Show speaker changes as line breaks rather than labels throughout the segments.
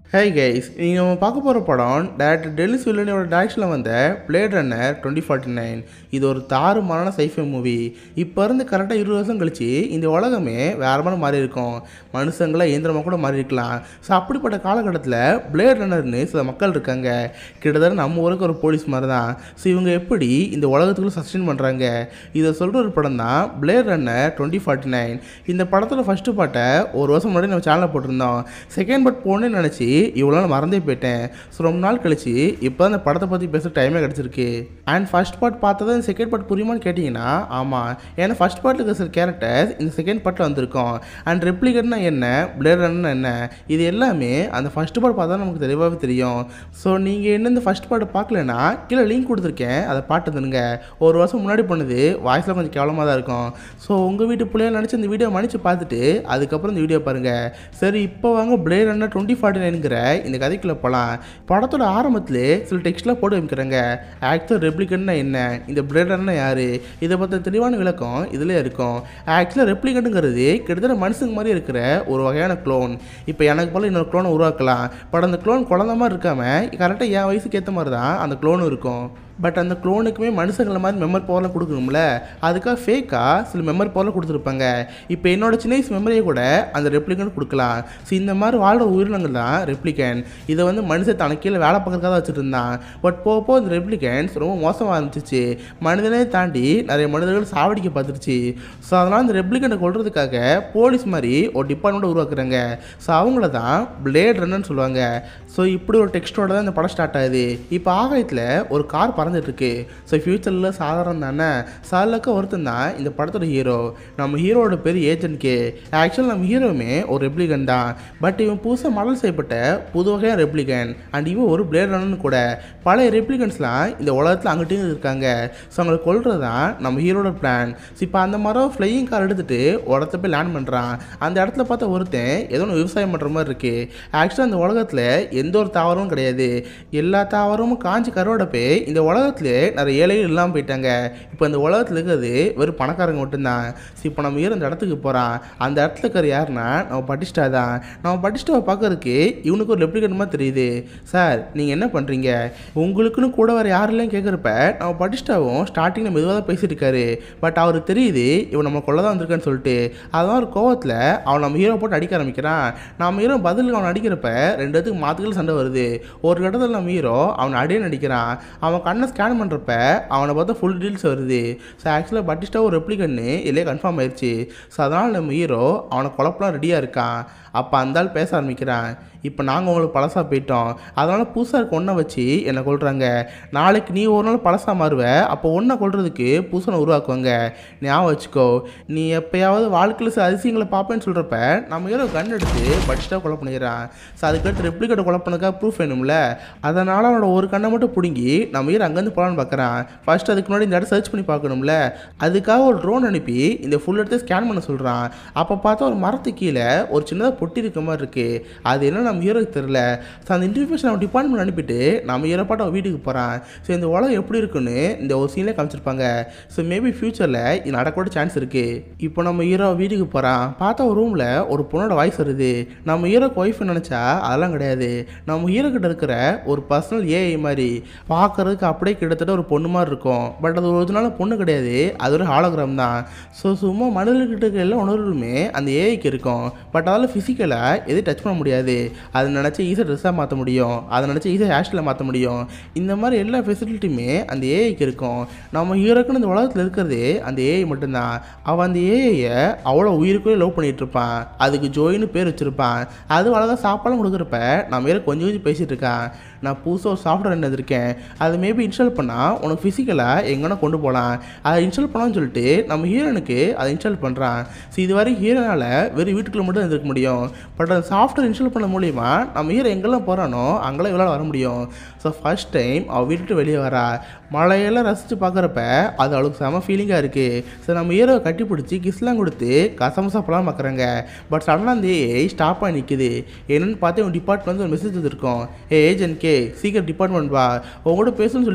Hey guys நீங்கள் நம்ம பார்க்க போகிற படம் டேரக்டர் டெலிஸ் வில்லனியோட டேரக்ஷனில் வந்த Blade Runner twenty forty nine இது ஒரு தாறுமாறான சைஃபை மூவி இப்போ இருந்து கரெக்டாக இருபது வருஷம் கழிச்சு இந்த உலகமே வேற மாதிரி மாறி இருக்கும் மனுஷங்களை இயந்திரமாக கூட மாறி இருக்கலாம் ஸோ அப்படிப்பட்ட காலகட்டத்தில் பிளேட் ரன்னர்னு சில மக்கள் இருக்காங்க கிட்டத்தட்ட நம்ம ஊருக்கு ஒரு போலீஸ் மாதிரி தான் ஸோ இவங்க எப்படி இந்த உலகத்துக்குள்ள சஸ்டெயின் பண்ணுறாங்க இதை சொல்கிற ஒரு படம் தான் Blade Runner twenty forty nine இந்த படத்தோட ஃபஸ்ட்டு பாட்டை ஒரு வருஷம் முன்னாடி நம்ம சேனலில் போட்டிருந்தோம் செகண்ட் பார்ட் போகணுன்னு நினச்சி இவ்வளோ நாள் மறந்தே போயிட்டேன் ஸோ ரொம்ப நாள் கழிச்சு இப்போ அந்த படத்தை பற்றி பேச டைமே கிடச்சிருக்கு அண்ட் ஃபர்ஸ்ட் பார்ட் பார்த்தது இந்த செகண்ட் பார்ட் புரியுமான்னு கேட்டிங்கன்னா ஆமாம் ஏன்னா ஃபர்ஸ்ட் பார்ட்டில் இருக்கிற சில கேரக்டர்ஸ் இந்த செகண்ட் பார்ட்டில் வந்திருக்கும் அண்ட் ரெப்ளிகட்னா என்ன பிளேட் ரன்னா என்ன இது எல்லாமே அந்த ஃபர்ஸ்ட் பார்ட் பார்த்தா நமக்கு தெளிவாகவே தெரியும் ஸோ நீங்கள் என்ன இந்த ஃபர்ஸ்ட் பார்ட்டை பார்க்கலனா கீழே லிங்க் கொடுத்துருக்கேன் அதை பாட்டு தருங்க ஒரு வருஷம் முன்னாடி பண்ணது வாய்ஸில் கொஞ்சம் கேவலமாக தான் இருக்கும் ஸோ உங்கள் வீட்டு பிள்ளைய நினச்சி இந்த வீடியோ மன்னிச்சு பார்த்துட்டு அதுக்கப்புறம் இந்த வீடியோ பாருங்கள் சரி இப்போ வாங்க பிளேட் ரன்னர் டுவெண்ட்டி ஃபார்ட்டி நைனுங்கிற இந்த கதைக்குள்ளே போகலாம் படத்தோட ஆரம்பத்திலே சில டெக்ஸ்ட்லாம் போட்டு வைக்கிறாங்க ஆக்டர் ரெப்ளிகன்னா என்ன இந்த பிளேட் ரன்னர் யார் இதை பற்றின தெளிவான விளக்கம் இதில் இருக்கும் ஆக்சுவலாக ரெப்ளிகண்ட்டுங்கிறது கிட்டத்தட்ட மனுஷங்க மாதிரி இருக்கிற ஒரு வகையான க்ளோன் இப்போ எனக்கு போல் இன்னொரு க்ளோனை உருவாக்கலாம் பட் அந்த க்ளோன் குழந்த மாதிரி இருக்காம கரெக்டாக என் வயசுக்கு ஏற்ற மாதிரி தான் அந்த க்ளோன் இருக்கும் பட் அந்த க்ளோனுக்குமே மனுஷங்களை மாதிரி மெமரி பவர்லாம் கொடுக்கணும்ல அதுக்காக ஃபேக்காக சில மெமரி பவர்லாம் கொடுத்துருப்பாங்க இப்போ என்னோட சின்ன வயசு மெமரியை கூட அந்த ரெப்ளிகன் கொடுக்கலாம் ஸோ இந்த மாதிரி வாழ்கிற உயிரினங்கள் தான் ரெப்ளிகன் இதை வந்து மனுஷன் தனக்கு கீழே வேலை பார்க்கறதுக்காக தான் வச்சுட்டு இருந்தான் பட் போக போக இந்த ரெப்ளிகன்ஸ் ரொம்ப மோசமாக இருந்துச்சு மனிதனே தாண்டி நிறைய மனிதர்கள் சாவடிக்க பார்த்துருச்சு ஸோ அதனால் இந்த ரெப்ளிகனை கொள்றதுக்காக போலீஸ் மாதிரி ஒரு டிபார்ட்மெண்ட் உருவாக்குறாங்க ஸோ அவங்கள தான் பிளேட் ரன்னு சொல்லுவாங்க ஸோ இப்படி ஒரு டெக்ஸ்டோட தான் இந்த படம் ஸ்டார்ட் ஆகுது இப்போ ஆகாயத்தில் ஒரு கார் பறந்துட்டு இருக்கு ஸோ ஃப்யூச்சரில் சாதாரணம் தானே சாலக்க ஒருத்தன் தான் இந்த படத்தோட ஹீரோ நம்ம ஹீரோட பேர் ஏஜென்ட் கே ஆக்சுவலாக நம்ம ஹீரோவுமே ஒரு ரெப்ளிகன் தான் பட் இவன் புதுசாக மாடல் செய்யப்பட்ட புது வகையான ரெப்ளிகன் அண்ட் இவன் ஒரு பிளேட் ரன்னு கூட பழைய ரெப்ளிகன்ஸ்லாம் இந்த உலகத்தில் அங்கிட்டும் இருக்காங்க ஸோ அவங்களை கொல்றது தான் நம்ம ஹீரோட பிளான் ஸோ இப்போ அந்த மரம் ஃப்ளையிங் கார் எடுத்துகிட்டு இடத்த போய் லேண்ட் பண்ணுறான் அந்த இடத்துல பார்த்த ஒருத்தன் ஏதோ ஒன்று விவசாயம் பண்ணுற மாதிரி இருக்குது ஆக்சுவலாக அந்த உலகத்தில் எந்த ஒரு தாவரமும் கிடையாது எல்லா தாவரமும் காஞ்சி கருவாட போய் இந்த உலகத்திலே நிறைய ஏழைகள் இல்லாமல் போயிட்டாங்க இப்போ இந்த உலகத்தில் இருக்கிறது வெறும் பணக்காரங்க மட்டும்தான் ஸோ இப்போ நம்ம ஹீரோ அந்த இடத்துக்கு போகிறான் அந்த இடத்துல இருக்கிற யாருன்னா நம்ம பட்டிஸ்டா தான் நம்ம பட்டிஸ்டாவை பார்க்கறதுக்கு இவனுக்கு ஒரு ரெப்ளிகேட் மாதிரி தெரியுது சார் நீங்கள் என்ன பண்ணுறீங்க உங்களுக்குன்னு கூட வேறு யாரெல்லாம் கேட்குறப்ப நம்ம பட்டிஸ்டாவும் ஸ்டார்டிங்கில் மெதுவாக தான் பேசிட்டு இருக்காரு பட் அவருக்கு தெரியுது இவன் நம்ம கொள்ள தான் வந்திருக்கான்னு சொல்லிட்டு அதான் ஒரு கோவத்தில் அவன் நம்ம ஹீரோ போட்டு அடிக்க ஆரம்பிக்கிறான் நம்ம ஹீரோ பதிலுக்கு அவன் அடிக்கிறப்ப ரெண்டு இடத்துக்கு மாற்றுகள் சண்டை வருது ஒரு இடத்துல நம்ம ஹீரோ அவனை அடியே நடிக்கிறான் அவன் கண்ணை ஸ்கேன் பண்ணுறப்ப அவனை பார்த்தா ஃபுல் டீல்ஸ் வருது ஸோ ஆக்சுவலாக பட்டிஸ்டா ஒரு ரெப்ளிகன்னு இல்லையே கன்ஃபார்ம் ஆயிடுச்சு ஸோ அதனால் நம்ம ஹீரோ அவனை குழப்பலாம் ரெடியாக இருக்கான் அப்போ அந்த ஆள் பேச ஆரம்பிக்கிறான் இப்போ நாங்கள் உங்களுக்கு பழசாக போயிட்டோம் அதனால் புதுசாக இருக்க ஒன்றை வச்சு என்னை கொள்கிறாங்க நாளைக்கு நீ ஒரு நாள் பழசாக மாறுவ அப்போ ஒன்றை கொள்றதுக்கு புதுசனை உருவாக்குவாங்க ஞாபகம் வச்சுக்கோ நீ எப்பயாவது வாழ்க்கையில் சில அதிசயங்களை பார்ப்பேன்னு சொல்கிறப்ப நம்ம ஹீரோ கண் எடுத்து படிச்சுட்டா கொலை பண்ணிடுறான் ஸோ அதுக்கடுத்து ரெப்ளிகேட்டை கொலை பண்ணதுக்காக ப்ரூஃப் வேணும்ல அதனால் அவனோட ஒரு கண்ணை மட்டும் பிடுங்கி நம்ம ஹீரோ அங்கேருந்து போகலான்னு பார்க்குறான் ஃபர்ஸ்ட் அதுக்கு முன்னாடி இந்த இடம் சர்ச் பண்ணி பார்க்கணும்ல அதுக்காக ஒரு ட்ரோன் அனுப்பி இந்த ஃபுல் இடத்த ஸ்கேன் பண்ண சொல்கிறான் அப்போ பார்த்தா ஒரு மரத்துக்கு கீழே ஒரு சின்னதாக பொட்டி இருக்க மாதிரி இருக்குது அது என்ன நம்ம ஹீரோக்கு தெரில ஸோ அந்த இன்ஃபர்மேஷன் அவன் டிபார்ட்மெண்ட் அனுப்பிட்டு நம்ம ஹீரோ பாட்டு அவன் வீட்டுக்கு போகிறான் ஸோ இந்த உலகம் எப்படி இருக்குன்னு இந்த ஒரு சீன்லேயே காமிச்சிருப்பாங்க ஸோ மேபி ஃப்யூச்சரில் இது நடக்கூட சான்ஸ் இருக்குது இப்போ நம்ம ஹீரோ வீட்டுக்கு போகிறான் பார்த்தா ஒரு ரூமில் ஒரு பொண்ணோட வாய்ஸ் வருது நம்ம ஹீரோக்கு ஒய்ஃப் நினச்சா அதெல்லாம் கிடையாது நம்ம ஹீரோ கிட்ட இருக்கிற ஒரு பர்சனல் ஏஐ மாதிரி பார்க்கறதுக்கு அப்படியே கிட்டத்தட்ட ஒரு பொண்ணு மாதிரி இருக்கும் பட் அது ஒரு ஒரிஜினலான பொண்ணு கிடையாது அது ஒரு ஹாலோகிராம் தான் ஸோ சும்மா மனிதர்கிட்ட இருக்க எல்லா உணர்வுகளுமே அந்த ஏஐக்கு இருக்கும் பட் அதால் ஃபிசிக்கலாக எதுவும் டச் பண்ண முடியாது அதை நினச்சி ஈஸியாக ட்ரெஸ்ஸாக மாற்ற முடியும் அதை நினச்சி ஈஸியாக ஹேஷ்டில் மாற்ற முடியும் இந்த மாதிரி எல்லா ஃபெசிலிட்டியுமே அந்த ஏஐக்கு இருக்கும் நம்ம ஹீரோக்குன்னு இந்த உலகத்தில் இருக்கிறது அந்த ஏஐ மட்டும்தான் அவன் அந்த ஏஐயை அவ்வளோ உயிருக்குள்ளே லவ் பண்ணிகிட்டு இருப்பான் அதுக்கு ஜோயின்னு பேர் வச்சுருப்பான் அது அழகாக சாப்பாடும் கொடுக்குறப்ப நம்ம ஹீரோ கொஞ்சம் கொஞ்சம் பேசிகிட்டு இருக்கான் நான் புதுசாக ஒரு சாஃப்ட்வேர் என்ன இருக்கேன் அதை மேபி இன்ஸ்டால் பண்ணால் உனக்கு ஃபிசிக்கலாக எங்கன்னா கொண்டு போகலாம் அதை இன்ஸ்டால் பண்ணான்னு சொல்லிட்டு நம்ம ஹீரோனுக்கு அதை இன்ஸ்டால் பண்ணுறான் ஸோ இதுவரை ஹீரோனால் வெறும் வீட்டுக்குள்ளே மட்டும் இருந்திருக்க முடியும் பட் அந்த சாஃப்ட்வேர் இன்ஸ்டால் பண்ண மூலிமா நம்ம ஹீரோ எங்கெல்லாம் போகிறானோ அங்கெல்லாம் இவளால் வர முடியும் ஸோ ஃபர்ஸ்ட் டைம் அவள் வீட்டு வெளியே வரா மழையெல்லாம் ரசித்து பார்க்குறப்ப அது அவளுக்கு செம ஃபீலிங்காக இருக்குது ஸோ நம்ம ஹீரோவை கட்டி பிடிச்சி கிஸ்லாம் கொடுத்து கசமசா போலாம் பார்க்குறாங்க பட் சடனாக அந்த ஏஐ ஸ்டாப் ஆகி நிற்குது என்னென்னு பார்த்து உன் டிபார்ட்மெண்ட் ஒரு மெசேஜ் வந்துருக்கோம் ஏ ஏஜென்ட் கே சீக்கிரம் டிபார்ட்மெண்ட் வா உங்களோட பேசணும்னு சொல்லி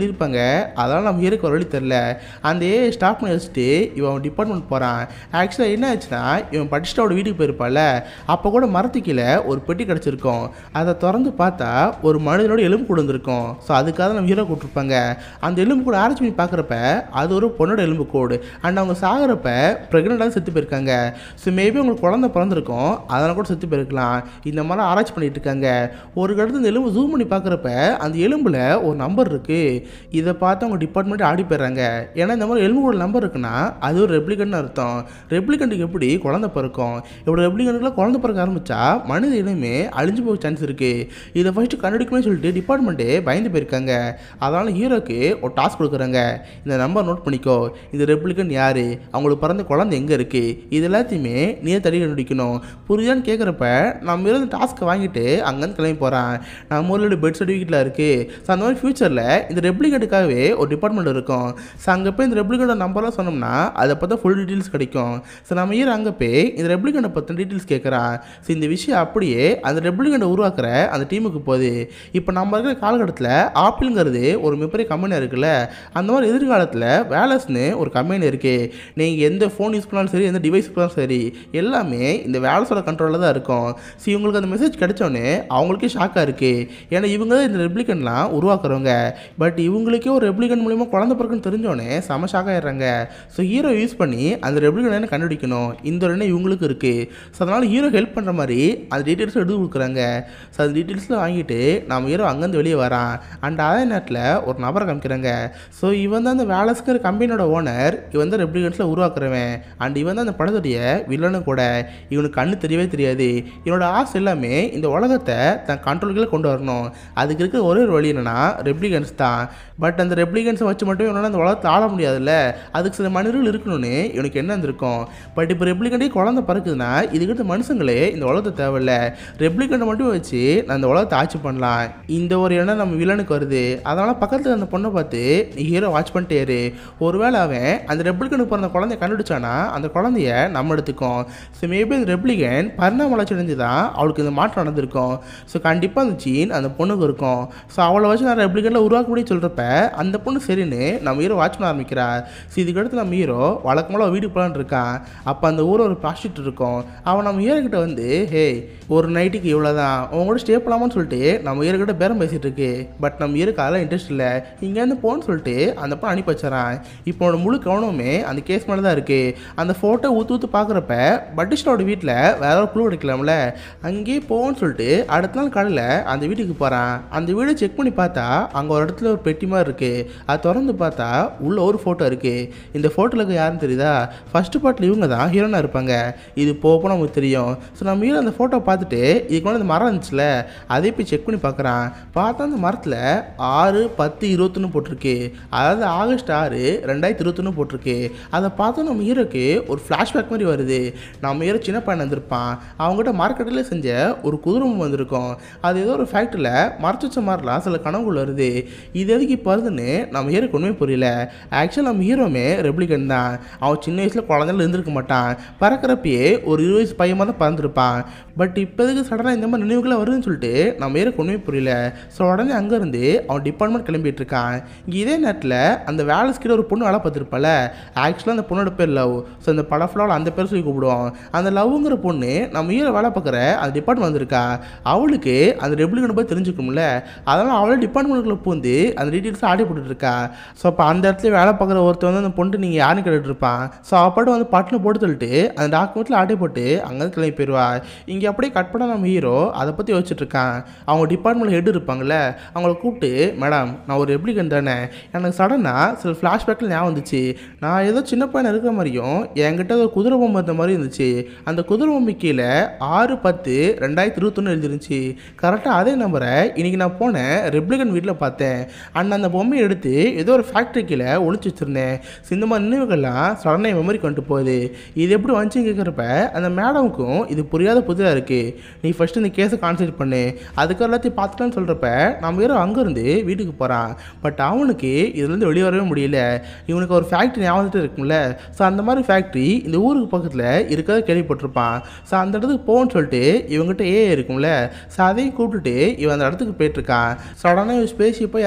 சொல்லியிருப்பாங்க அதனால் நம்ம ஹீரோக்கு ஒரு வழி தெரில அந்த ஏ ஸ்டாப் பண்ணி வச்சுட்டு இவன் டிபார்ட்மெண்ட் போகிறான் ஆக்சுவலாக என்ன ஆச்சுன்னா இவன் படிச்சுட்டு அவட வீட்டுக்கு போயிருப்பால அப்போ கூட மரத்து கீழே ஒரு பெட்டி கிடச்சிருக்கும் அதை திறந்து பார்த்தா ஒரு மனிதனோட எலும்பு கூட இருந்திருக்கும் ஸோ அதுக்காக நம்ம ஹீரோ கூப்பிட்டுருப்பாங்க அந்த எலும்பு கூட ஆராய்ச்சி பண்ணி பார்க்குறப்ப அது ஒரு பொண்ணோட எலும்பு கோடு அண்ட் அவங்க சாகிறப்ப ப்ரெக்னெண்ட்டாக செத்து போயிருக்காங்க ஸோ மேபி உங்களுக்கு குழந்தை பிறந்திருக்கும் அதனால் கூட செத்து போயிருக்கலாம் இந்த மாதிரி ஆராய்ச்சி பண்ணிட்டு இருக்காங்க ஒரு கடத்து இந்த எலும்பு ஜூம் பண்ணி பார்க்குறப்ப அந்த எலும்பில் ஒரு நம்பர் இருக்குது இதை பார்த்து அவங்க டிபார்ட்மெண்ட் ஆடி போயிடுறாங்க ஏன்னா இந்த மாதிரி எலும்பு கூட நம்பர் இருக்குன்னா அது ஒரு ரெப்ளிகன் அர்த்தம் ரெப்ளிகண்ட்டுக்கு எப்படி குழந்தை பிறக்கும் இப்படி ரெப்ளிகண்ட்டுக்குலாம் குழந்தை பிறக்க ஆரம்பிச்சா மனித இனமே அழிஞ்சு போக சான்ஸ் இருக்குது இதை ஃபஸ்ட்டு கண்டுபிடிக்கணும்னு சொல்லிட்டு டிபார்ட்மெண்ட்டே பயந்து போயிருக்காங்க அதனால் ஹீரோக்கு ஒரு டாஸ்க் கொடுக்குறாங்க இந்த நம்பர் நோட் பண்ணிக்கோ இந்த ரெப்ளிகன் யார் அவங்களுக்கு பிறந்த குழந்தை எங்கே இருக்குது இது எல்லாத்தையுமே நீயே தடி கண்டுபிடிக்கணும் புரியுதான்னு கேட்குறப்ப நம்ம இருந்த டாஸ்க்கை வாங்கிட்டு அங்கேருந்து கிளம்பி போகிறான் நம்ம ஊரில் பெட் சர்டிஃபிகேட்டில் இருக்குது ஸோ அந்த மாதிரி ஃபியூச்சரில் இந்த ரெப்ளிகண்ட்டுக்காகவே ஒரு டிபார்ட்மெண்ட் இருக்கும் ஸோ அங்கே போய் இந்த ரெப்ளிகண்டோட நம்பர்லாம் சொன்னோம்னா அதை பார்த்தா ஃபுல் டீட்டெயில்ஸ் கிடைக்கும் ஸோ நம்ம ஈர அங்கே போய் இந்த ரெப்ளிகண்டை பற்றின டீட்டெயில்ஸ் கேட்குறான் ஸோ இந்த விஷயம் அப்படியே அந்த ரெப்ளிகண்டை உருவாக்குற அந்த டீமுக்கு போகுது இப்போ நம்ம இருக்கிற காலகட்டத்தில் ஆப்பிள்ங்கிறது ஒரு மிகப்பெரிய கம்பெனியாக இருக்குல்ல அந்த மாதிரி எதிர்காலத்தில் வேலஸ்னு ஒரு கம்பெனி இருக்குது நீங்கள் எந்த ஃபோன் யூஸ் பண்ணாலும் சரி எந்த டிவைஸ் பண்ணாலும் சரி எல்லாமே இந்த வேலஸோட கண்ட்ரோலில் தான் இருக்கும் ஸோ இவங்களுக்கு அந்த மெசேஜ் கிடைச்சோன்னே அவங்களுக்கே ஷாக்காக இருக்குது ஏன்னா இவங்க தான் இந்த ரெப்ளிகன்லாம் உருவாக்குறவங்க பட் இவங்களுக்கே ஒரு ரெப்ளிகன் மூலிமா குழந்தை பிறக்குன்னு தெரிஞ்சோடனே செம ஷாக் ஆயிடுறாங்க ஸோ ஹீரோ யூஸ் பண்ணி அந்த ரெப்ளிகன் என்ன கண்டுபிடிக்கணும் இந்த ஒரு எண்ணம் இவங்களுக்கு இருக்குது ஸோ அதனால் ஹீரோ ஹெல்ப் பண்ணுற மாதிரி அந்த டீட்டெயில்ஸ் எடுத்து கொடுக்குறாங்க ஸோ அந்த டீட்டெயில்ஸில் வாங்கிட்டு நம்ம ஹீரோ அங்கேருந்து வெளியே வரான் அண்ட் அதே நேரத்தில் ஒரு நபரை காமிக்கிறாங்க ஸோ இவன் தான் அந்த வேலஸ்கர் கம்பெனியோட ஓனர் இவன் தான் ரெப்ளிகன்ஸில் உருவாக்குறவன் அண்ட் இவன் தான் அந்த படத்துடைய வில்லனும் கூட இவனுக்கு கண்ணு தெரியவே தெரியாது இவனோட ஆசை எல்லாமே இந்த உலகத்தை தன் கண்ட்ரோலுக்குள்ளே கொண்டு வரணும் அதுக்கு இருக்கிற ஒரே ஒரு வழி என்னன்னா ரெப்ளிகன்ஸ் தான் பட் அந்த ரெப்ளிகன்ஸை வச்சு மட்டும் இவனால் அந்த உலகத்தை ஆள முடியாதுல்ல அதுக்கு சில மனிதர்கள் இருக்கணும்னு இவனுக்கு என்ன இருந்திருக்கும் பட் இப்போ ரெப்ளிகண்டே குழந்தை பறக்குதுன்னா இதுக்கிட்ட மனுஷங்களே இந்த உலகத்தை தேவையில்ல ரெப்ளிகண்டை மட்டும் வச்சு நான் இந்த உலகத்தை ஆட்சி பண்ணலாம் இந்த ஒரு எண்ணம் நம்ம வில்லனுக்கு வருது அதனால் பக்கத்தில் அந்த பொண்ணை பார்த்து நீ ஹீரோ வாட்ச் பண்ணிட்டே இரு ஒருவேளை அவன் அந்த ரெப்ளிகனுக்கு பிறந்த குழந்தைய கண்டுபிடிச்சானா அந்த குழந்தைய நம்ம எடுத்துக்கோம் ஸோ மேபி அந்த ரெப்ளிகன் பரிணாம வளர்ச்சி அடைஞ்சு தான் அவளுக்கு இந்த மாற்றம் நடந்திருக்கும் ஸோ கண்டிப்பாக அந்த ஜீன் அந்த பொண்ணுக்கு இருக்கும் ஸோ அவளை வச்சு நான் ரெப்ளிகனில் உருவாக்க முடியும் சொல்கிறப்ப அந்த பொண்ணு சரின்னு நம்ம ஹீரோ வாட்ச் பண்ண ஆரம்பிக்கிறா ஸோ இதுக்கடுத்து நம்ம ஹீரோ வழக்கமாக வீட்டுக்கு போகலான்னு இருக்கான் அப்போ அந்த ஊரில் ஒரு ப்ராஸ்டியூட் இருக்கும் அவன் நம்ம ஹீரோ கிட்ட வந்து ஹே ஒரு நைட்டுக்கு இவ்வளோ தான் உங்க கூட ஸ்டே பண்ணலாமான்னு சொல்லிட்டு நம்ம ஹீரோ கிட்ட பேரம் பேசிகிட்டு இருக்கு பட் நம்ம ஹீரோக்கு அதெல்லாம் இன்ட்ரெஸ்ட் இல்லை இங்கேருந்து போன்னு சொல்லிட்டு அந்த பொண்ணு அனுப்பி வச்சிடறான் இப்போ அவனோட முழு கவனமே அந்த கேஸ் மேலே தான் இருக்குது அந்த ஃபோட்டோ ஊற்று ஊற்று பார்க்குறப்ப பட்டிஸ்டோட வீட்டில் வேற ஒரு குழு கிடைக்கலாம்ல அங்கேயே போன்னு சொல்லிட்டு அடுத்த நாள் காலையில் அந்த வீட்டுக்கு போகிறான் அந்த வீடை செக் பண்ணி பார்த்தா அங்கே ஒரு இடத்துல ஒரு பெட்டி மாதிரி இருக்குது அது திறந்து பார்த்தா உள்ள ஒரு ஃபோட்டோ இருக்குது இந்த ஃபோட்டோவில் இருக்க யாருன்னு தெரியுதா ஃபஸ்ட்டு பாட்டில் இவங்க தான் ஹீரோனாக இருப்பாங்க இது போக நமக்கு தெரியும் ஸோ நம்ம ஹீரோ அந்த ஃபோட்டோ பார்த்துட்டு இதுக்கு முன்னாடி அந்த மரம் இருந்துச்சுல அதே போய் செக் பண்ணி பார்க்குறான் பார்த்தா அந்த மரத்தில் ஆறு பத்து இருபத்தொன்று போட்டிருக்கு அதாவது ஆகஸ்ட் ஆறு ரெண்டாயிரத்தி இருபத்தொன்று போட்டிருக்கு அதை பார்த்தா நம்ம ஹீரோக்கு ஒரு ஃப்ளாஷ்பேக் மாதிரி வருது நம்ம ஹீரோ சின்ன பையன் வந்திருப்பான் அவங்ககிட்ட மார்க்கெட்டில் செஞ்ச ஒரு குதிரை பொம்மை வந்திருக்கும் அது ஏதோ ஒரு ஃபேக்ட்ரியில் மறைச்சு வச்ச மாதிரிலாம் சில கனவுகள் வருது இது எதுக்கு இப்போ வருதுன்னு நம்ம ஹீரோக்கு ஒன்றுமே புரியல ஆக்சுவலாக நம்ம ஹீரோமே ரெப்ளிகன் தான் அவன் சின்ன வயசில் குழந்தைல இருந்திருக்க மாட்டான் பறக்கிறப்பயே ஒரு இருபது வயசு பையமாக தான் பறந்துருப்பான் பட் இப்போ எதுக்கு சடனாக இந்த மாதிரி நினைவுகளை வருதுன்னு சொல்லிட்டு நம்ம ஹீரோக்கு ஒன்றுமே புரியல ஸோ உடனே அங்கேருந்து அவன் டிபார்ட்மெண்ட் கிளம்பிட்டு இருக்கான் இங்கே இதே நேரத்தில் அந்த வேலை கிட்ட ஒரு பொண்ணு வேலை பார்த்துருப்பால ஆக்சுவலாக அந்த பொண்ணோட பேர் லவ் ஸோ அந்த படம் ஃபுல்லாக அந்த பேர் சொல்லி கூப்பிடுவோம் அந்த லவ்ங்கிற பொண்ணு நம்ம ஹீரோ வேலை பார்க்குற அந்த டிபார்ட்மெண்ட் வந்திருக்கா அவளுக்கு அந்த ரெப்ளிகன் போய் தெரிஞ்சுக்கும்ல அதனால் அவளே டிபார்ட்மெண்ட்டுக்குள்ள பூந்து அந்த டீட்டெயில்ஸ் ஆடி போட்டுட்டு இருக்கா ஸோ அப்போ அந்த இடத்துல வேலை பார்க்குற ஒருத்தர் வந்து அந்த பொண்ணு நீங்கள் யாருன்னு கேட்டுட்டு இருப்பான் ஸோ அப்பாட்டு வந்து பட்டில் போட்டு சொல்லிட்டு அந்த டாக்குமெண்ட்டில் ஆட்டை போட்டு அங்கேருந்து கிளம்பி போயிடுவா இங்கே அப்படியே கட் பண்ண நம்ம ஹீரோ அதை பற்றி யோசிச்சுட்டு இருக்கான் அவங்க டிபார்ட்மெண்ட் ஹெட் இருப்பாங்கல்ல அவங்கள கூப்பிட்டு மேடம் நான் ஒரு ரெப்ளிகன் தானே எனக்கு சடனாக சில ஃப்ளாஷ்பேக்கில் ஞாபகம் வந்துச்சு நான் ஏதோ சின்ன பையன் இருக்கிற மாதிரியும் என்கிட்ட ஒரு குதிரை பொம்மை இருந்த மாதிரி இருந்துச்சு அந்த குதிரை பொம்மை கீழே ஆறு பத்து ரெண்டாயிரத்தி இருபத்தொன்று எழுதிருந்துச்சு கரெக்டாக அதே நம்பரை இன்றைக்கி நான் போனேன் ரெப்ளிகன் வீட்டில் பார்த்தேன் அண்ட் அந்த பொம்மையை எடுத்து ஏதோ ஒரு ஃபேக்ட்ரி கீழே ஒளிச்சு வச்சுருந்தேன் ஸோ இந்த மாதிரி நினைவுகள்லாம் சடனாக மெமரி கொண்டு போகுது இது எப்படி வந்துச்சுன்னு கேட்குறப்ப அந்த மேடமுக்கும் இது புரியாத புதிதாக இருக்குது நீ ஃபஸ்ட்டு இந்த கேஸை கான்சன்ட்ரேட் பண்ணு அதுக்கு எல்லாத்தையும் பார்த்துக்கலான்னு சொல்கிறப்ப நம்ம ஹீரோ அங்கேருந்து வீட்டுக்கு போகிறான் பட் அவனுக்கு இதுலேருந்து வெளியே வரவே முடியல இவனுக்கு ஒரு ஃபேக்ட்ரி ஞாபகத்துட்டு இருக்கும்ல ஸோ அந்த மாதிரி ஃபேக்ட்ரி இந்த ஊருக்கு பக்கத்தில் இருக்கிறத கேள்விப்பட்டிருப்பான் ஸோ அந்த இடத்துக்கு போகணும்னு சொல்லிட்டு இவங்ககிட்ட ஏ இருக்கும்ல ஸோ அதையும் கூப்பிட்டுட்டு இவன் அந்த இடத்துக்கு போயிட்டுருக்கான் சடனாக இவன் ஸ்பேஸ் இப்போ யாரும் ஷூட்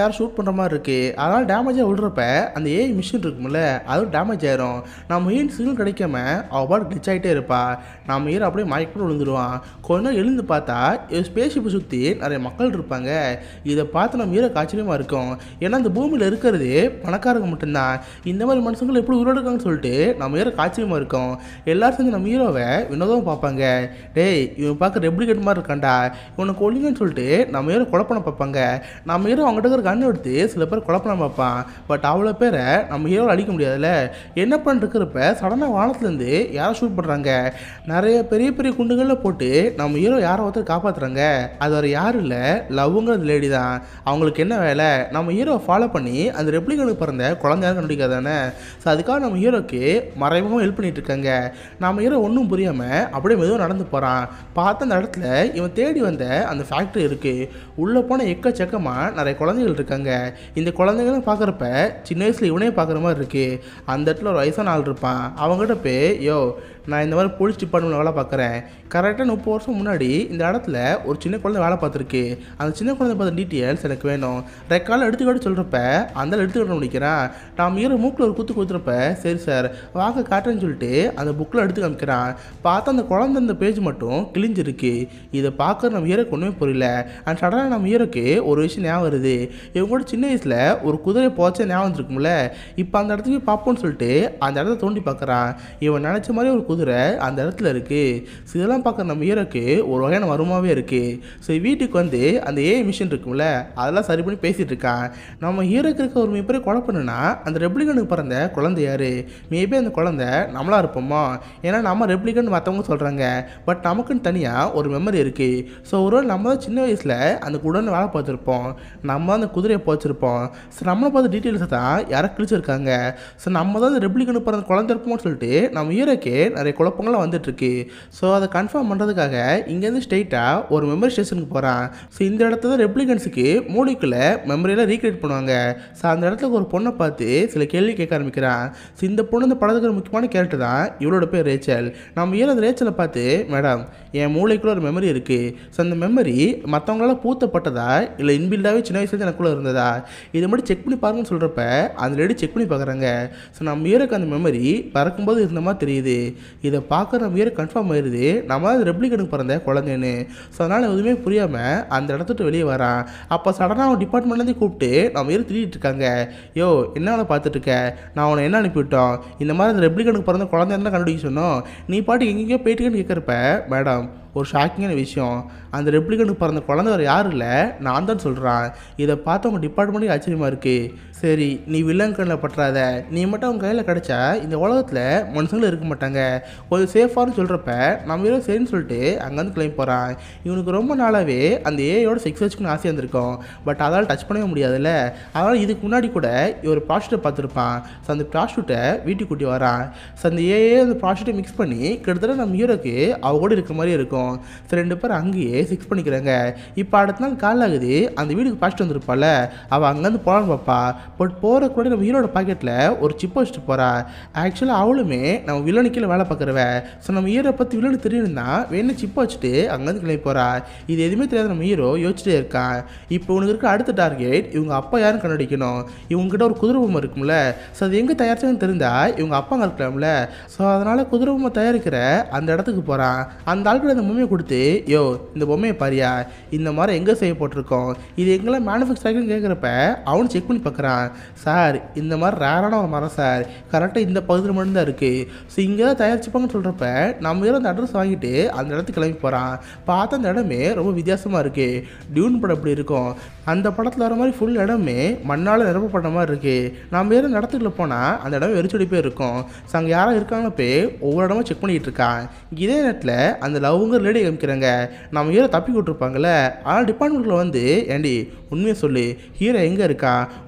பண்ணுற மாதிரி இருக்குது அதனால் டேமேஜாக விழுறப்ப அந்த ஏஐ மிஷின் இருக்கும்ல அதுவும் டேமேஜ் ஆயிரும் நம்ம ஹீரோ சிக்னல் கிடைக்காம அவள் பாட்டு கிளிச் ஆகிட்டே இருப்பா நம்ம ஹீரோ அப்படியே மயக்கப்பட்டு விழுந்துருவான் கொஞ்ச நேரம் எழுந்து பார்த்தா ஸ்பேஸ்ஷிப்பை சுற்றி நிறைய மக்கள் இருப்பாங்க இதை பார்த்து நம்ம ஹீரோக்கு ஆச்சரியமாக இருக்கும் ஏன்னா இந்த பூமியில் இருக்கிறது பணக்காரங்க மட்டும்தான் இந்த மாதிரி மனுஷங்கள் எப்படி உருவாடுக்காங்கன்னு சொல்லிட்டு நம்ம ஹீரோக்கு ஆச்சரியமாக இருக்கும் எல்லாரும் சேர்ந்து நம்ம ஹீரோவை வினோதமாக பார்ப்பாங்க டேய் இவன் பார்க்க ரெப்ளிகேட் மாதிரி இருக்கான்டா இவனை கொல்லுங்கன்னு சொல்லிட்டு நம்ம ஹீரோ கொலை பண்ண பார்ப்பாங்க நம்ம ஹீரோ அவங்ககிட்ட இருக்கிற கண்ணை எடுத்து சில பேர் கொலை பண்ண பார்ப்பான் பட் அவ்வளோ பேரை நம்ம ஹீரோவை அடிக்க முடியாதுல்ல என்ன பண்ணிருக்கிறப்ப சடனாக வானத்துலேருந்து யாரை ஷூட் பண்ணுறாங்க நிறைய பெரிய பெரிய குண்டுகளில் போட்டு நம்ம ஹீரோ யாரை ஒருத்தர் காப்பாற்றுறாங்க அது வேறு யாரும் இல்லை லவ்ங்கிறது லேடி தான் அவங்களுக்கு என்ன வேலை நம்ம ஹீரோவை ஃபாலோ பண்ணி அந்த ரெப்ளிகனுக்கு பிறந்த குழந்தையாரும் கண்டுபிடிக்காதானே ஸோ அதுக்காக நம்ம ஹீரோக்கு மறைமுகமாக ஹெல்ப் பண்ணிட்டு இருக்காங்க நம்ம ஹீரோ ஒன்றும் புரியாமல் அப்படியே மெதுவாக நடந்து போகிறான் பார்த்த அந்த இடத்துல இவன் தேடி வந்த அந்த ஃபேக்ட்ரி இருக்குது உள்ளே போன எக்கச்சக்கமாக நிறைய குழந்தைகள் இருக்காங்க இந்த குழந்தைங்களும் பார்க்குறப்ப சின்ன வயசில் இவனே பார்க்குற மாதிரி இருக்குது அந்த இடத்துல ஒரு வயசான ஆள் இருப்பான் அவங்ககிட்ட போய் யோ நான் இந்த மாதிரி போலீஸ் டிபார்ட்மெண்ட் வேலை பார்க்குறேன் கரெக்டாக முப்பது வருஷம் முன்னாடி இந்த இடத்துல ஒரு சின்ன குழந்தை வேலை பார்த்துருக்கு அந்த சின்ன குழந்தை பார்த்த டீட்டெயில்ஸ் எனக்கு வேணும் ரெக்கார்டில் எடுத்துக்கிட்டு சொல்கிறப்ப அந்த எடுத்துக்கிட்ட முடிக்கிறான் நான் மீற மூக்கில் ஒரு குத்து குத்துறப்ப சரி சார் வாங்க காட்டுறேன்னு சொல்லிட்டு அந்த புக்கில் எடுத்து காமிக்கிறான் பார்த்தா அந்த குழந்தை அந்த பேஜ் மட்டும் கிழிஞ்சிருக்கு இதை பார்க்க நம்ம ஹீரோக்கு ஒன்றுமே புரியல அண்ட் சடனாக நம்ம ஹீரோக்கு ஒரு விஷயம் ஞாபகம் வருது இவங்க கூட சின்ன வயசில் ஒரு குதிரை போச்ச ஞாபகம் வந்துருக்கும்ல இப்போ அந்த இடத்துக்கு போய் பார்ப்போம்னு சொல்லிட்டு அந்த இடத்த தோண்டி பார்க்குறான் இவன் நினச்ச மாதிரி ஒரு குதிரை அந்த இடத்துல இருக்குது ஸோ இதெல்லாம் பார்க்குற நம்ம ஹீரோக்கு ஒரு வகையான வருமாவே இருக்குது ஸோ வீட்டுக்கு வந்து அந்த ஏஐ மிஷின் இருக்கும்ல அதெல்லாம் சரி பண்ணி பேசிகிட்டு இருக்கான் நம்ம ஹீரோக்கு இருக்க ஒரு மிகப்பெரிய கொலை பண்ணுனா அந்த ரெப்ளிகனுக்கு பிறந்த குழந்தை யார் மேபி அந்த குழந்தை நம்மளா இருப்போமா ஏன்னா நம்ம ரெப்ளிகன் மற்றவங்க சொல்கிறாங்க பட் நமக்குன்னு தனியாக ஒரு மெமரி இருக்குது ஸோ ஒரு வேளை நம்ம தான் சின்ன வயசில் அந்த குடன் வேலை பார்த்துருப்போம் நம்ம தான் அந்த குதிரையை போச்சிருப்போம் ஸோ நம்மளை பார்த்த டீட்டெயில்ஸை தான் யாரோ கிழிச்சிருக்காங்க ஸோ நம்ம தான் அந்த ரெப்ளிகனுக்கு பிறந்த குழந்தை இருப்போம்னு சொல்லிட்டு நம்ம ஹீரோக்கே நிறைய குழப்பங்கள்லாம் வந்துட்டுருக்கு ஸோ அதை கன்ஃபார்ம் பண்ணுறதுக்காக இங்கேருந்து ஸ்ட்ரெயிட்டாக ஒரு மெமரி ஸ்டேஷனுக்கு போகிறான் ஸோ இந்த இடத்துல தான் ரெப்ளிகன்ஸுக்கு மூளைக்குள்ள மெமரியெல்லாம் ரீக்ரியேட் பண்ணுவாங்க ஸோ அந்த இடத்துல ஒரு பொண்ணை பார்த்து சில கேள்வி கேட்க ஆரம்பிக்கிறான் ஸோ இந்த பொண்ணு இந்த படத்துக்கு ஒரு முக்கியமான கேரக்டர் தான் இவளோட பேர் ரேச்சல் நம்ம ஏன் அந்த ரேச்சலை பார்த்து மேடம் என் மூளைக்குள்ள ஒரு மெமரி இருக்குது ஸோ அந்த மெமரி மற்றவங்களால பூத்தப்பட்டதா இல்லை இன்பில்டாகவே சின்ன வயசுலேருந்து எனக்குள்ளே இருந்ததா இதை மட்டும் செக் பண்ணி பாருங்கன்னு சொல்கிறப்ப அந்த லேடி செக் பண்ணி பார்க்குறாங்க ஸோ நம்ம ஹீரோக்கு அந்த மெமரி பறக்கும்போது இருந்த மாதிரி தெரியுது இதை பார்க்க நம்ம ஹீரோ கன்ஃபார்ம் ஆயிடுது நம்ம தான் ரெப்ளிகனுக்கு பிறந்த குழந்தைன்னு ஸோ அதனால் எதுவுமே புரியாமல் அந்த இடத்த விட்டு வெளியே வரான் அப்போ சடனாக அவன் டிபார்ட்மெண்ட்லேருந்து கூப்பிட்டு நம்ம ஹீரோ திட்டிகிட்டு இருக்காங்க யோ என்ன வேலை பார்த்துட்டு இருக்க நான் உன்னை என்ன அனுப்பிவிட்டோம் இந்த மாதிரி அந்த ரெப்ளிகனுக்கு பிறந்த குழந்தை என்ன கண்டுபிடிக்க சொன்னோம் நீ பாட்டு எங்கெங்கேயோ போயிட்டுக்கன்னு கேட்குறப்ப மேடம் ஒரு ஷாக்கிங்கான விஷயம் அந்த ரெப்ளிகனுக்கு பிறந்த குழந்தை வேறு யாரும் இல்லை நான் தான் சொல்கிறான் இதை பார்த்து உங்கள் டிபார்ட்மெண்ட்டே ஆச்சரியமாக இருக்குது சரி நீ வில்லன் கண்ணில் பற்றாத நீ மட்டும் அவங்க கையில் கிடச்சா இந்த உலகத்தில் மனுஷங்களும் இருக்க மாட்டாங்க கொஞ்சம் சேஃபான்னு சொல்கிறப்ப நம்ம ஏதோ சரின்னு சொல்லிட்டு அங்கேருந்து கிளம்பி போகிறான் இவனுக்கு ரொம்ப நாளாகவே அந்த ஏயோட செக்ஸ் வச்சுக்கணும் ஆசையாக இருந்திருக்கும் பட் அதால் டச் பண்ணவே முடியாதுல்ல அதனால் இதுக்கு முன்னாடி கூட இவர் ப்ராஸ்டியூட்டை பார்த்துருப்பான் ஸோ அந்த ப்ராஸ்டியூட்டை வீட்டுக்கு கூட்டி வரான் ஸோ அந்த ஏஏ அந்த ப்ராஸ்டியூட்டை மிக்ஸ் பண்ணி கிட்டத்தட்ட நம்ம ஹீரோக்கு அவ கூட இருக்க மாதிரி இருக்கும் ஸோ ரெண்டு பேரும் அங்கேயே செக்ஸ் பண்ணிக்கிறாங்க இப்போ அடுத்த நாள் கால் ஆகுது அந்த வீட்டுக்கு பாஸ்ட் வந்திருப்பாள் அவள் அங்கேருந்து போகலான்னு பார்ப்பா பட் போகிற கூட நம்ம ஹீரோட பாக்கெட்டில் ஒரு சிப்பை வச்சுட்டு போகிறா ஆக்சுவலாக அவளுமே நம்ம வில்லனு கீழே வேலை பார்க்குறவ ஸோ நம்ம ஹீரோ பற்றி வில்லனு தெரியணும்னா வேணும் சிப்பை வச்சுட்டு அங்கேருந்து கிளம்பி போகிறா இது எதுவுமே தெரியாத நம்ம ஹீரோ யோசிச்சுட்டே இருக்கான் இப்போ உனக்கு இருக்க அடுத்த டார்கெட் இவங்க அப்பா யாரும் கண்டுபிடிக்கணும் இவங்ககிட்ட ஒரு குதிரை பொம்மை இருக்கும்ல ஸோ அது எங்கே தயாரிச்சாங்கன்னு தெரிந்தா இவங்க அப்பா அங்கே இருக்கலாம்ல ஸோ அதனால் குதிரை பொம்மை தயாரிக்கிற அந்த இடத்துக்கு போகிறான் அந்த ஆட்கள் அந்த பொம்மையை கொடுத்து யோ இந்த பொம்மையை பாரியா இந்த மாதிரி எங்கே செய்ய போட்டிருக்கோம் இது எங்கெல்லாம் மேனுஃபேக்சர் ஆகின்னு கேட்குறப்ப அவனு செக் பண்ணி பார்க்குறான் சார் இந்த மாதிரி ரேரான ஒரு மரம் சார் கரெக்டாக இந்த பகுதியில் மட்டும்தான் இருக்குது ஸோ இங்கே தான் தயாரிச்சுப்பாங்கன்னு சொல்கிறப்ப நம்ம ஏதோ அந்த அட்ரஸ் வாங்கிட்டு அந்த இடத்துக்கு கிளம்பி போகிறான் பார்த்தா அந்த இடமே ரொம்ப வித்தியாசமாக இருக்குது டியூன் படம் எப்படி இருக்கும் அந்த படத்தில் வர மாதிரி ஃபுல் இடமே மண்ணால் நிரப்பப்பட்ட மாதிரி இருக்குது நம்ம ஏதோ இடத்துக்குள்ள போனால் அந்த இடம் வெறிச்சொடி போய் இருக்கும் ஸோ அங்கே யாரும் இருக்காங்கன்னு போய் ஒவ்வொரு இடமும் செக் பண்ணிக்கிட்டு இருக்கான் இதே நேரத்தில் அந்த லவ்ங்கிற லேடி காமிக்கிறாங்க நம்ம ஹீரோ தப்பி விட்டுருப்பாங்கல்ல ஆனால் டிபார்ட்மெண்ட்டில் வந்து ஏண்டி உண்மையை சொல்லு ஹீரோ எங்கே இருக்கா உன்னை கொண்டு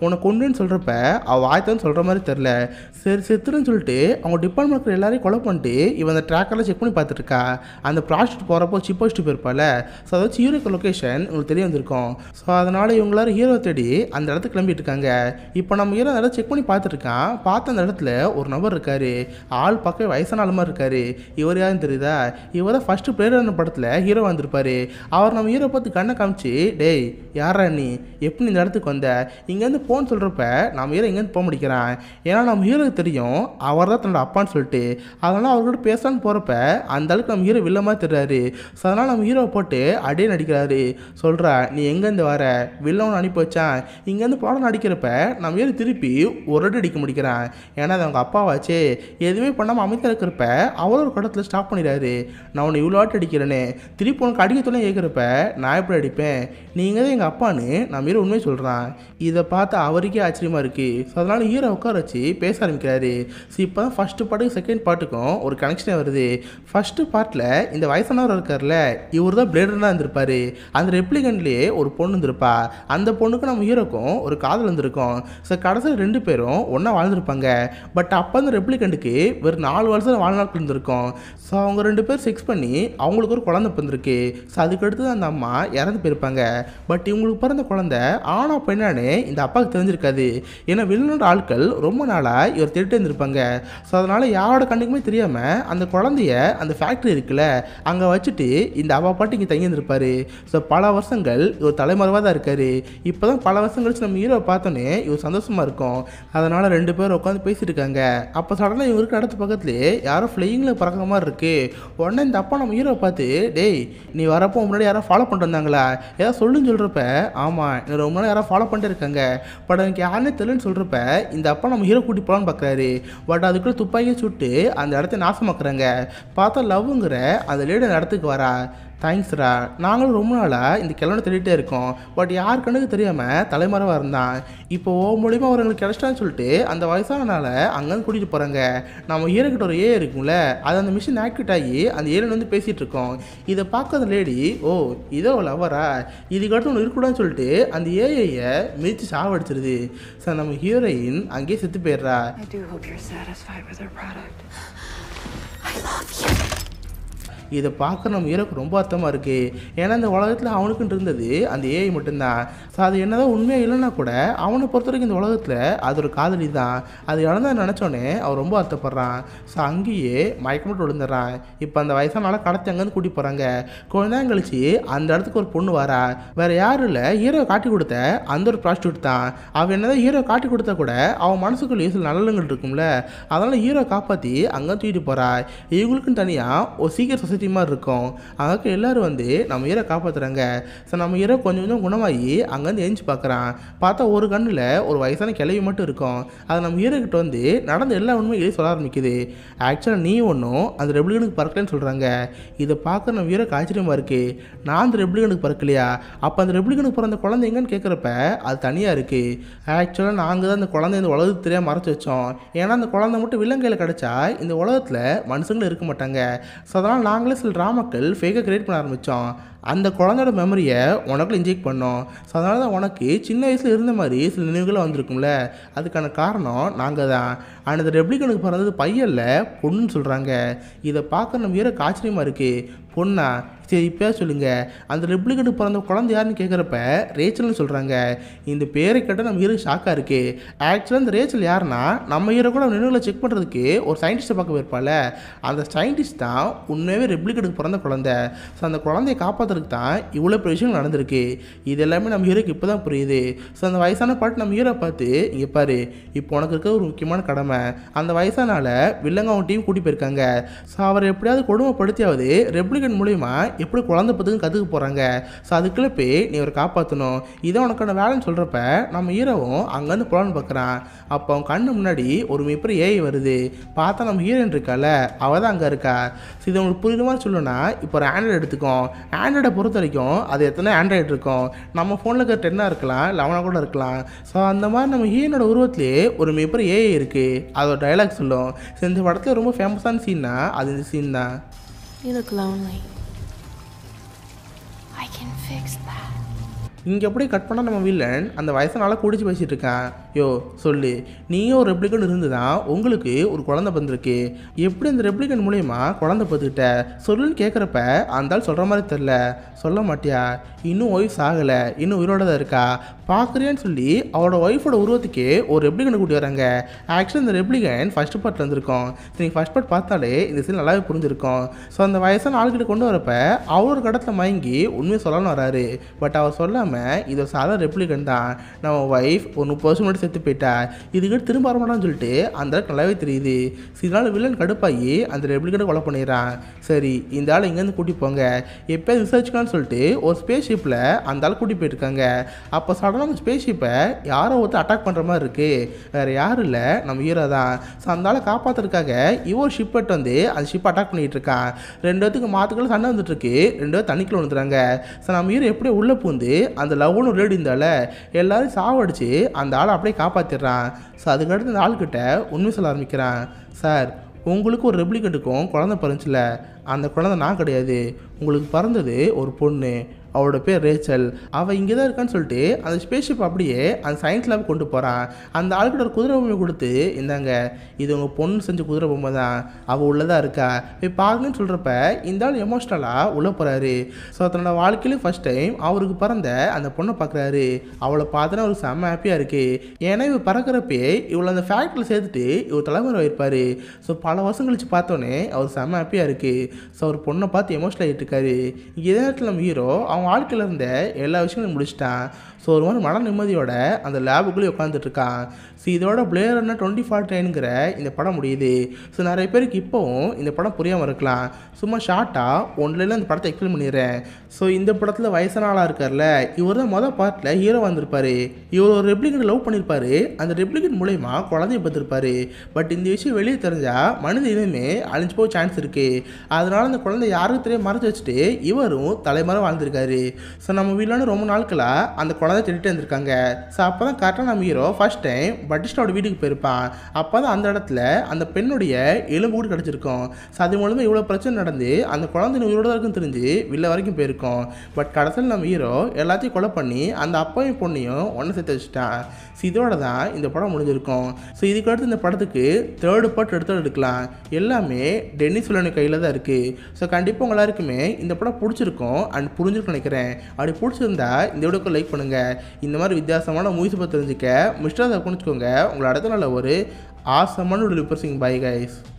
சொல்லுன்னு சொல்கிறப்ப அவள் வாய்த்தான்னு சொல்கிற மாதிரி தெரில சரி செத்துருன்னு சொல்லிட்டு அவங்க டிபார்ட்மெண்ட் இருக்கிற எல்லாரையும் கொலை பண்ணிட்டு இவன் அந்த ட்ராக்கெல்லாம் செக் பண்ணி பார்த்துட்டு இருக்கா அந்த ப்ராஸ்டியூட் போகிறப்போ சிப் வச்சுட்டு போயிருப்பால ஸோ அதை வச்சு ஹீரோக்கு லொக்கேஷன் உங்களுக்கு தெரிய வந்திருக்கும் ஸோ அதனால் இவங்களாரும் ஹீரோ தேடி அந்த இடத்துக்கு கிளம்பிட்டு இருக்காங்க இப்போ நம்ம ஹீரோ அந்த இடத்த செக் பண்ணி பார்த்துருக்கான் பார்த்த அந்த இடத்துல ஒரு நபர் இருக்காரு ஆள் பக்கம் வயசான ஆள் மாதிரி இருக்காரு இவர் யாருன்னு தெரியுதா இவர் தான் ஃபஸ்ட்டு பிளேயர் படத்தில் ஹீரோ வந்திருப்பாரு அவர் நம்ம ஹீரோ பார்த்து கண்ணை காமிச்சு டேய் யாரா நீ எப்படி இந்த இடத்துக்கு வந்த இங்கேருந்து போன்னு சொல்கிறப்ப நம்ம ஹீரோ இங்கேருந்து போக முடிக்கிறான் ஏன்னா நம்ம ஹீரோக்கு தெரியும் அவர் தான் தன்னோட அப்பான்னு சொல்லிட்டு அதனால் அவர்கிட்ட பேசலான்னு போகிறப்ப அந்த அளவுக்கு நம்ம ஹீரோ வில்லமா தெரிறாரு ஸோ அதனால் நம்ம ஹீரோவை போட்டு அடியே நடிக்கிறாரு சொல்கிறா நீ எங்கேருந்து வர வில்லவன் அனுப்பி வச்சான் இங்கேருந்து படம் நடிக்கிறப்ப நம்ம ஹீரோ திருப்பி ஒரு அடி அடிக்க முடிக்கிறான் ஏன்னா அது அவங்க அப்பாவாச்சே எதுவுமே பண்ணாமல் அமைதியாக இருக்கிறப்ப அவர் ஒரு கடத்தில் ஸ்டாப் பண்ணிடுறாரு நான் உன்னை இவ்வளோ வாட்டி அடிக்கிறேன்னு திருப்பி உனக்கு அடிக்க தொலை கேட்குறப்ப நான் எப்படி அடிப்பேன் நீங்கள் தான் எங்கள் அப்பான்னு நம்ம ஹீரோ உண்மையை சொல்கிறான் இதை பார்த்து அவருக்கே ஆச்சரியமாக இருக்குது ஸோ அதனால் ஹீரோ உட்கார வச்சு பேச ஆரம்பிக்கிறாரு ஸோ இப்போ தான் ஃபஸ்ட்டு பாட்டுக்கு செகண்ட் பாட்டுக்கும் ஒரு கனெக்ஷனே வருது ஃபஸ்ட்டு பார்ட்டில் இந்த வயசானவர் இருக்கார்ல இவர் தான் பிளேடர்னாக இருந்திருப்பாரு அந்த ரெப்ளிகன்ட்லேயே ஒரு பொண்ணு இருந்திருப்பா அந்த பொண்ணுக்கும் நம்ம ஹீரோக்கும் ஒரு காதல் இருந்திருக்கும் ஸோ கடைசியில் ரெண்டு பேரும் ஒன்றா வாழ்ந்திருப்பாங்க பட் அப்போ அந்த ரெப்ளிகண்ட்டுக்கு வெறும் நாலு வருஷம் வாழ்நாட்கள் இருந்திருக்கும் ஸோ அவங்க ரெண்டு பேர் செக்ஸ் பண்ணி அவங்களுக்கு ஒரு குழந்தை பிறந்திருக்கு ஸோ அதுக்கடுத்து அந்த அம்மா இறந்து போயிருப்பாங்க பட் இவங்களுக்கு பிறந்த குழந்தை ஆனா பெண்ணானே இந்த அப்பாவுக்கு தெரிஞ்சிருக்காது ஏன்னா வெளிநாட்டு ஆட்கள் ரொம்ப நாளாக இவர் திருட்டு இருந்திருப்பாங்க ஸோ அதனால் யாரோட கண்ணுக்குமே தெரியாமல் அந்த குழந்தைய அந்த ஃபேக்ட்ரி இருக்குல்ல அங்கே வச்சுட்டு இந்த அவா பாட்டு இங்கே தங்கி இருந்திருப்பாரு ஸோ பல வருஷங்கள் இவர் தலைமறைவாக தான் இருக்காரு இப்போ தான் பல வருஷம் கழிச்சு நம்ம ஹீரோவை பார்த்தோன்னே இவர் சந்தோஷமாக இருக்கும் அதனால் ரெண்டு பேரும் உட்காந்து பேசிட்டு இருக்காங்க அப்போ சடனாக இவருக்கு அடுத்த பக்கத்துலேயே யாரோ ஃப்ளையிங்கில் பறக்கிற மாதிரி இருக்கு உடனே இந்த அப்பா நம்ம ஹீரோவை பார்த்து டேய் நீ வரப்போ முன்னாடி யாரோ ஃபாலோ பண்ணிட்டு வந்தாங்களா ஏதாவது சொல்லுன்னு சொல்கிறப்ப ஆமாம் என்ன ரொம்ப நாள் யாரோ ஃபாலோ பண்ணிட்டு இருக்காங்க பட் எனக்கு யாருன்னே தெரியலன்னு சொல்கிறப்ப இந்த அப்பா நம்ம ஹீரோ கூட்டி போகலான்னு பார்க்குறாரு பட் அதுக்குள்ளே துப்பாக்கியை சுட்டு அந்த இடத்த நாசமாக்குறாங்க பார்த்தா லவ்ங்கிற அந்த லேடி அந்த இடத்துக்கு வரா தேங்க்ஸ்ரா நாங்களும் ரொம்ப நாளாக இந்த கிழமை தேடிட்டே இருக்கோம் பட் யார் கண்ணுக்கு தெரியாமல் தலைமறைவாக இருந்தான் இப்போ ஓ மூலியமாக அவங்களுக்கு கிடச்சிட்டான்னு சொல்லிட்டு அந்த வயசானனால அங்கேருந்து கூட்டிகிட்டு போகிறாங்க நம்ம ஹீரோக்கிட்ட ஒரு ஏ இருக்கும்ல அது அந்த மிஷின் ஆக்டிவேட் ஆகி அந்த ஏரியில் வந்து பேசிகிட்டு இருக்கோம் இதை பார்க்க அந்த லேடி ஓ இதோ லவரா இதுக்கடுத்து ஒன்று இருக்கக்கூடாதுன்னு சொல்லிட்டு அந்த ஏஐயை மிதித்து சாவடிச்சிருது சார் நம்ம ஹீரோயின் அங்கேயே செத்து போயிடுறா
I do hope you're satisfied with our product.
இதை பார்க்க நம்ம ஹீரோக்கு ரொம்ப அர்த்தமாக இருக்குது ஏன்னா இந்த உலகத்தில் அவனுக்குன்னு இருந்தது அந்த ஏஐ மட்டும்தான் ஸோ அது என்னதான் உண்மையாக இல்லைன்னா கூட அவனை பொறுத்த வரைக்கும் இந்த உலகத்தில் அது ஒரு காதலி தான் அது இழந்தா நினச்சோன்னே அவன் ரொம்ப அர்த்தப்படுறான் ஸோ அங்கேயே மயக்கமிட்டு விழுந்துடுறான் இப்போ அந்த வயசானால கடத்தி அங்கேருந்து கூட்டி போகிறாங்க கொஞ்ச நேரம் கழிச்சு அந்த இடத்துக்கு ஒரு பொண்ணு வரா வேற யாரும் இல்லை ஹீரோவை காட்டி கொடுத்த அந்த ஒரு ப்ராஸ்டியூட் தான் அவன் என்னதான் ஹீரோ காட்டி கொடுத்தா கூட அவன் மனசுக்குள்ளேயே சில நல்லங்கள் இருக்கும்ல அதனால் ஹீரோ காப்பாற்றி அங்கே தூக்கிட்டு போகிறா இவங்களுக்குன்னு தனியாக ஒரு சீக்கிரம் சொசைட்டி மாதிரி இருக்கும் அங்கே எல்லாரும் வந்து நம்ம ஹீரோ காப்பாற்றுறாங்க ஸோ நம்ம ஹீரோ கொஞ்சம் கொஞ்சம் குணமாகி அங்கேருந்து எஞ்சி பார்க்குறான் பார்த்தா ஒரு கண்ணில் ஒரு வயசான கிளவி மட்டும் இருக்கும் அது நம்ம ஹீரோ கிட்ட வந்து நடந்த எல்லா உண்மைகளையும் சொல்ல ஆரம்பிக்குது ஆக்சுவலாக நீ ஒன்றும் அந்த ரெப்ளிகனுக்கு பறக்கலன்னு சொல்கிறாங்க இதை பார்க்க நம்ம ஹீரோக்கு ஆச்சரியமாக இருக்குது நான் அந்த ரெப்ளிகனுக்கு பறக்கலையா அப்போ அந்த ரெப்ளிகனுக்கு பிறந்த குழந்தை எங்கன்னு கேட்குறப்ப அது தனியாக இருக்குது ஆக்சுவலாக நாங்கள் தான் அந்த குழந்தை இந்த உலகத்துக்கு தெரியாமல் மறைச்சு வச்சோம் ஏன்னா அந்த குழந்தை மட்டும் விலங்கையில் கிடச்சா இந்த உலகத்தில் மனுஷங்களும் இருக்க மாட்டாங்க ஸோ அதனால் நாங்களே சில ட்ராமாக்கள் ஃபேக்காக கிரியேட் பண்ண ஆரம்பித்தோம் அந்த குழந்தையோட மெமரியை உனக்குள்ள இன்ஜெக்ட் பண்ணோம் ஸோ அதனால தான் உனக்கு சின்ன வயசில் இருந்த மாதிரி சில நினைவுகள் வந்திருக்கும்ல அதுக்கான காரணம் நாங்கள் தான் அந்த ரெப்ளிகனுக்கு பிறந்தது பையன்ல பொண்ணுன்னு சொல்கிறாங்க இதை பார்க்க நம்ம வீர ஆச்சரியமாக இருக்குது பொண்ணா சரி இப்போ சொல்லுங்க அந்த ரெப்ளிகனுக்கு பிறந்த குழந்தை யாருன்னு கேட்குறப்ப ரேச்சல்னு சொல்கிறாங்க இந்த பேரை கேட்டால் நம்ம ஹீரோ ஷாக்காக இருக்கு ஆக்சுவலாக இந்த ரேச்சல் யாருன்னா நம்ம ஹீரோ கூட நினைவுகளை செக் பண்ணுறதுக்கு ஒரு சயின்டிஸ்ட்டை பார்க்க போயிருப்பால அந்த சயின்டிஸ்ட் தான் உண்மையாகவே ரெப்ளிகனுக்கு பிறந்த குழந்தை ஸோ அந்த குழந்தைய காப்பாற்றுறதுக்கு தான் இவ்வளோ பெரிய விஷயங்கள் நடந்திருக்கு இது எல்லாமே நம்ம ஹீரோக்கு இப்போ தான் புரியுது ஸோ அந்த வயசான பாட்டு நம்ம ஹீரோ பார்த்து இங்கே பாரு இப்போ உனக்கு இருக்க ஒரு முக்கியமான கடமை அந்த வயசானால வில்லங்க அவன் டீம் கூட்டி போயிருக்காங்க ஸோ அவர் எப்படியாவது கொடுமைப்படுத்தியாவது ரெப்ளிகன் மூலியமா எப்படி குழந்தை பத்துக்கு கற்றுக்க போகிறாங்க ஸோ அதுக்குள்ளே போய் நீ அவரை காப்பாற்றணும் இதை உனக்கான வேலைன்னு சொல்கிறப்ப நம்ம ஹீரோவும் அங்கேருந்து புலன்னு பார்க்குறான் அப்போ அவன் கண்ணு முன்னாடி ஒரு மிகப்பெரிய ஏஐ வருது பார்த்தா நம்ம ஹீரோயின் இருக்கால அவள் தான் அங்கே இருக்கா ஸோ இது உங்களுக்கு புரியுற மாதிரி சொல்லணும்னா இப்போ ஒரு ஆண்ட்ராய்டு எடுத்துக்கோம் ஆண்ட்ராய்டை பொறுத்த வரைக்கும் அது எத்தனை ஆண்ட்ராய்டு இருக்கும் நம்ம ஃபோனில் இருக்க டென்னாக இருக்கலாம் லெவனாக கூட இருக்கலாம் ஸோ அந்த மாதிரி நம்ம ஹீரோனோட உருவத்திலே ஒரு மிகப்பெரிய ஏஐ இருக்குது அதோட டைலாக் சொல்லும் ஸோ இந்த படத்தில் ரொம்ப ஃபேமஸான சீன்னா அது இந்த சீன் தான்
You look lonely. I can fix that.
இங்கே அப்படியே கட் பண்ணால் நம்ம வில்லன் அந்த வயசானால குடிச்சு பேசிட்டு இருக்கான் யோ சொல்லு நீயும் ஒரு ரெப்ளிகன் இருந்து தான் உங்களுக்கு ஒரு குழந்தை பிறந்திருக்கு எப்படி அந்த ரெப்ளிகன் மூலயமா குழந்தை பார்த்துக்கிட்ட சொல்லுன்னு கேட்குறப்ப அந்த ஆள் சொல்கிற மாதிரி தெரில சொல்ல மாட்டியா இன்னும் ஒய்ஃப் ஆகலை இன்னும் உயிரோட தான் இருக்கா பார்க்குறியான்னு சொல்லி அவளோட ஒய்ஃபோட உருவத்துக்கே ஒரு ரெப்ளிகனை கூட்டி வராங்க ஆக்சுவலி இந்த ரெப்ளிகன் ஃபர்ஸ்ட் பார்ட்டில் இருந்திருக்கும் நீங்கள் ஃபர்ஸ்ட் பார்ட் பார்த்தாலே இந்த சீன் நல்லாவே புரிஞ்சிருக்கும் ஸோ அந்த வயசான ஆள்கிட்ட கொண்டு வரப்ப அவர் ஒரு கடத்தில் மயங்கி உண்மையை சொல்லணும் வராரு பட் அவர் சொல்லாமல் இது ஒரு சாதாரண ரெப்ளிகன் தான் நம்ம ஒய்ஃப் ஒரு முப்பது வருஷம் முன்னாடி செத்து போயிட்டா இதுக்கிட்ட திரும்ப வரமாட்டான்னு சொல்லிட்டு அந்த ஆளுக்கு நல்லாவே தெரியுது இதனால வில்லன் கடுப்பாகி அந்த ரெப்ளிகனை கொலை பண்ணிடுறான் சரி இந்த ஆள் இங்கேருந்து கூட்டி போங்க எப்போயாவது விசாரிச்சுக்கலாம்னு சொல்லிட்டு ஒரு ஸ்பேஸ் ஷிப்பில் அந்த ஆள் கூட்டி போயிருக்காங்க அப்போ சடனாக அந்த ஸ்பேஸ் ஷிப்பை யாரோ ஒருத்தர் அட்டாக் பண்ணுற மாதிரி இருக்குது வேறு யாரும் இல்லை நம்ம ஹீரோ தான் ஸோ அந்த ஆளை காப்பாற்றுறதுக்காக இவன் ஷிப் எடுத்து வந்து அந்த ஷிப்பை அட்டாக் பண்ணிகிட்டு இருக்கான் ரெண்டு பேத்துக்கு மாத்துக்குள்ள சண்டை வந்துட்டு இருக்கு ரெண்டு பேரும் தண்ணிக்குள்ள வந்துடுறாங்க ஸோ நம்ம ஹீரோ எப்படியே உள்ளே பூந்து அந்த லவ்னு ஒரு லேடி இருந்தால எல்லாரும் சாவடிச்சு அந்த ஆளை அப்படியே காப்பாற்றிடுறான் ஸோ அதுக்கடுத்து அந்த ஆள்கிட்ட உண்மை சொல்ல ஆரம்பிக்கிறான் சார் உங்களுக்கு ஒரு ரெப்ளிகண்ட்டுக்கும் குழந்தை பிறந்துச்சுல அந்த குழந்தை நான் கிடையாது உங்களுக்கு பிறந்தது ஒரு பொண்ணு அவளோட பேர் ரேச்சல் அவள் இங்கே தான் இருக்கான்னு சொல்லிட்டு அந்த ஸ்பேஸ்ஷிப் அப்படியே அந்த சயின்ஸ் லேப் கொண்டு போகிறான் அந்த ஆளுக்கிட்ட ஒரு குதிரை பொம்மை கொடுத்து இந்தாங்க இது உங்கள் பொண்ணு செஞ்ச குதிரை பொம்மை தான் அவள் உள்ளே தான் இருக்கா போய் பாருங்கன்னு சொல்கிறப்ப இந்த ஆள் எமோஷ்னலாக உள்ளே போகிறாரு ஸோ தன்னோட வாழ்க்கையிலும் ஃபஸ்ட் டைம் அவருக்கு பிறந்த அந்த பொண்ணை பார்க்குறாரு அவளை பார்த்தோன்னா அவருக்கு செம்ம ஹாப்பியாக இருக்குது ஏன்னா இவ பறக்கிறப்பே இவளை அந்த ஃபேக்ட்ரியில் சேர்த்துட்டு இவர் தலைமுறை வைப்பார் ஸோ பல வருஷம் கழிச்சு பார்த்தோன்னே அவர் செம்ம ஹாப்பியாக இருக்குது ஸோ அவர் பொண்ணை பார்த்து எமோஷனல் ஆகிட்டு இருக்காரு இதே நேரத்தில் நம்ம ஹீரோ அவன் வாழ்க்கையில் இருந்த எல்லா விஷயங்களும் முடிச்சிட்டான் ஸோ ஒரு மாதிரி மன நிம்மதியோட அந்த லேபுக்குள்ளேயே உட்காந்துட்டு இருக்கான் ஸோ இதோட பிளேயர் என்ன டுவெண்ட்டி ஃபார்ட்டி நைனுங்கிற இந்த படம் முடியுது ஸோ நிறைய பேருக்கு இப்போவும் இந்த படம் புரியாமல் இருக்கலாம் சும்மா ஷார்ட்டாக ஒன்றில் இந்த படத்தை எக்ஸ்பிளைன் பண்ணிடுறேன் ஸோ இந்த படத்தில் வயசான ஆளாக இருக்கார்ல இவர் தான் மொதல் பார்ட்டில் ஹீரோ வந்திருப்பாரு இவர் ஒரு ரெப்ளிகன் லவ் பண்ணியிருப்பாரு அந்த ரெப்ளிகன் மூலயமா குழந்தைய பார்த்துருப்பாரு பட் இந்த விஷயம் வெளியே தெரிஞ்சால் மனித இனமே அழிஞ்சு போக சான்ஸ் இருக்குது அதனால அந்த குழந்தை யாருக்கும் தெரிய மறைச்சு வச்சுட்டு இவரும் தலைமறை வாழ்ந்திருக்காரு ஸோ நம்ம வீட்டில் ரொம்ப நாட்களாக அந்த குழந்தை தேடிட்டு இருந்திருக்காங்க ஸோ அப்போ தான் கரெக்டாக நம்ம ஹீரோ ஃபர்ஸ்ட் டைம் பட்டிஸ்டாவோட வீட்டுக்கு போயிருப்பான் அப்போ தான் அந்த இடத்துல அந்த பெண்ணுடைய எலும்பு கூட கிடச்சிருக்கும் ஸோ அது மூலமாக இவ்வளோ பிரச்சனை நடந்து அந்த குழந்தை உயிரோட தான் இருக்குன்னு தெரிஞ்சு வில்ல வரைக்கும் போயிருக்கோம் பட் கடைசியில் நம்ம ஹீரோ எல்லாத்தையும் கொலை பண்ணி அந்த அப்பாவையும் பொண்ணையும் ஒன்று சேர்த்து வச்சுட்டான் ஸோ இதோட தான் இந்த படம் முடிஞ்சிருக்கும் ஸோ இதுக்கு அடுத்து இந்த படத்துக்கு தேர்டு பார்ட் எடுத்து எடுக்கலாம் எல்லாமே டென்னிஸ் வில்லனு கையில் தான் இருக்குது ஸோ கண்டிப்பாக உங்க எல்லாருக்குமே இந்த படம் பிடிச்சிருக்கும் அண்ட் புரிஞ்சிருக்கும் நினைக்கிறேன் அப்படி பிடிச்சிருந்தா இந்த வீடியோக்கு லைக் பண்ணுங்கள் இந்த மாதிரி வித்தியாசமான மூவிஸ் பற்றி தெரிஞ்சுக்க மிஸ்டர் அதை புரிஞ்சுக்கோங்க உங்களை அடுத்த நாள் ஒரு ஆசமான ஒரு லிப்பர்சிங் பை கைஸ்